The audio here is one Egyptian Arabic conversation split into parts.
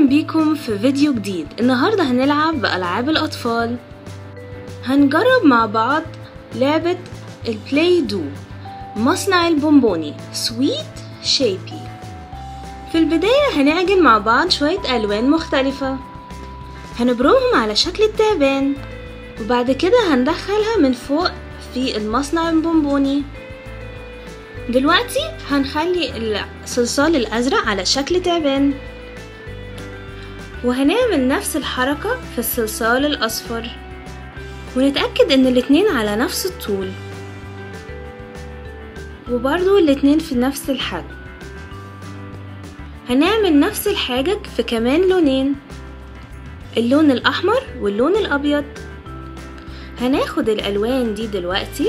بيكم في فيديو جديد النهاردة هنلعب بألعاب الأطفال هنجرب مع بعض لعبة البلاي دو مصنع البونبوني سويت شيبي في البداية هنعجن مع بعض شوية ألوان مختلفة هنبرمهم على شكل التعبان وبعد كده هندخلها من فوق في المصنع البونبوني دلوقتي هنخلي الصلصال الأزرق على شكل تعبان وهنعمل نفس الحركة في الصلصال الأصفر ونتأكد إن الاتنين على نفس الطول وبرضو الاتنين في نفس الحجم هنعمل نفس الحاجة في كمان لونين اللون الأحمر واللون الأبيض هناخد الألوان دي دلوقتي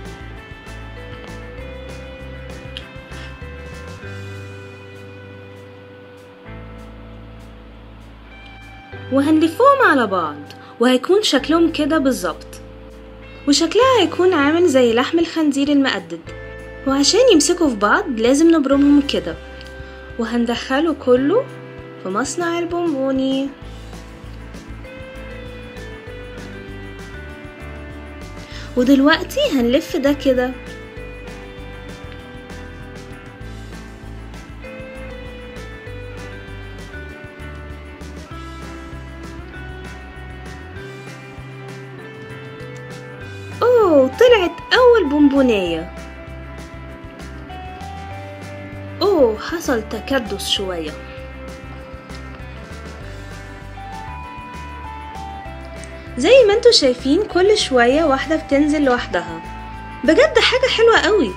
وهنلفهم على بعض وهيكون شكلهم كده بالظبط وشكلها هيكون عامل زي لحم الخنزير المقدد وعشان يمسكوا في بعض لازم نبرمهم كده وهندخله كله في مصنع البونبوني ودلوقتي هنلف ده كده أوه طلعت أول بونبونية أوه حصل تكدس شوية زي ما انتوا شايفين كل شوية واحدة بتنزل لوحدها بجد حاجة حلوة قوي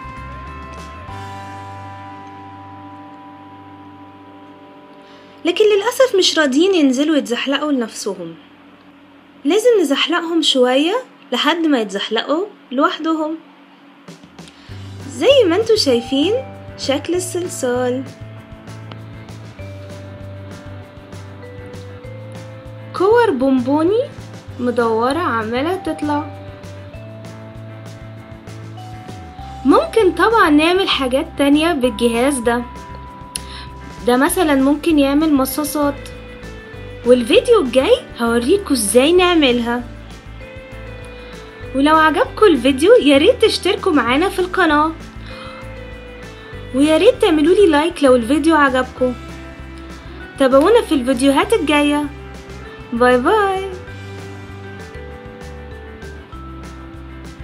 لكن للأسف مش راضيين ينزلوا يتزحلقوا لنفسهم لازم نزحلقهم شوية لحد ما يتزحلقوا لوحدهم زي ما انتوا شايفين شكل الصلصال كور بونبوني مدورة عمالة تطلع ممكن طبعا نعمل حاجات تانية بالجهاز ده ده مثلا ممكن يعمل مصاصات والفيديو الجاي هوريكوا ازاي نعملها ولو عجبكم الفيديو ياريت تشتركوا معانا في القناة وياريت تعملولي لايك لو الفيديو عجبكم تابعونا في الفيديوهات الجاية باي باي